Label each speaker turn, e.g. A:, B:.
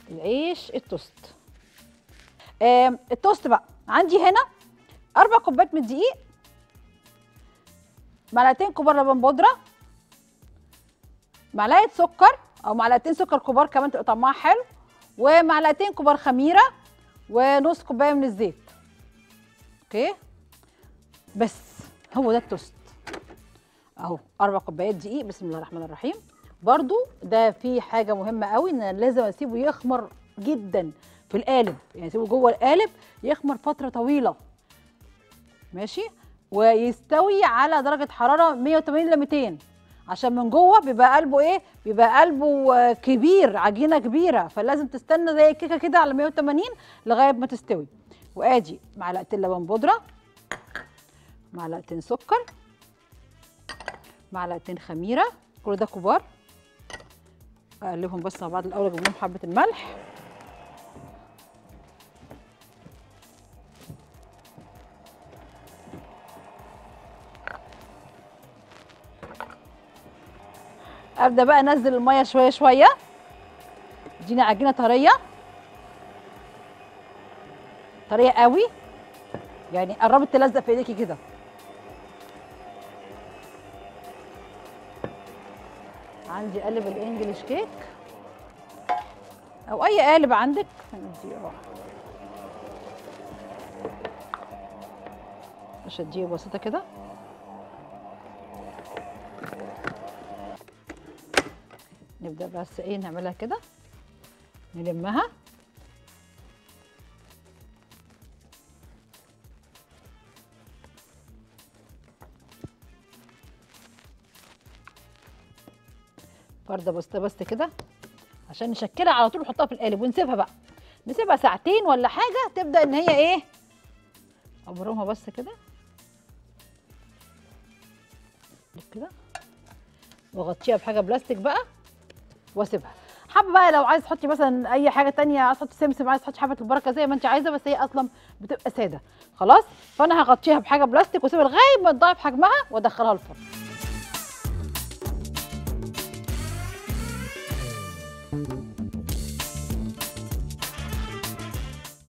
A: العيش التوست آم، التوست بقى عندي هنا اربع كوبايات من الدقيق معلقتين كبار لبن بودره معلقه سكر او معلقتين سكر كبار كمان تبقى طعمها حلو ومعلقتين كبار خميره ونص كوبايه من الزيت اوكي بس هو ده التوست اهو اربع كوبايات دقيق بسم الله الرحمن الرحيم برضو ده في حاجه مهمه قوي ان أنا لازم اسيبه يخمر جدا في القالب يعني اسيبه جوه القالب يخمر فتره طويله ماشي ويستوي على درجه حراره 180 ل 200 عشان من جوه بيبقى قلبه ايه بيبقى قلبه آه، كبير عجينه كبيره فلازم تستنى زي الكيكه كده على 180 لغايه ما تستوي وادي معلقتين لبن بودره معلقتين سكر معلقتين خميره كل ده كبار اقلبهم بس مع بعض الاول اجيب لهم حبه الملح ابدا بقى انزل الميه شويه شويه اديني عجينه طريه طريه قوي يعني قربت تلزق في ايديكي كده عندي قالب الانجليش كيك او اي قالب عندك نديه اهو مش اديه بسيطه كده نبدا بس ايه نعملها كده نلمها فرده بسيطه بس كده عشان نشكلها على طول نحطها في القالب ونسيبها بقى نسيبها ساعتين ولا حاجه تبدا ان هي ايه ابرمها بس كده كده واغطيها بحاجه بلاستيك بقى واسيبها حابه بقى لو عايز تحطي مثلا اي حاجه تانية عايز تحطي سمسم عايز تحطي حبه البركه زي ما انت عايزه بس هي اصلا بتبقى ساده خلاص فانا هغطيها بحاجه بلاستيك واسيبها لغايه ما تضاعف حجمها وادخلها الفرن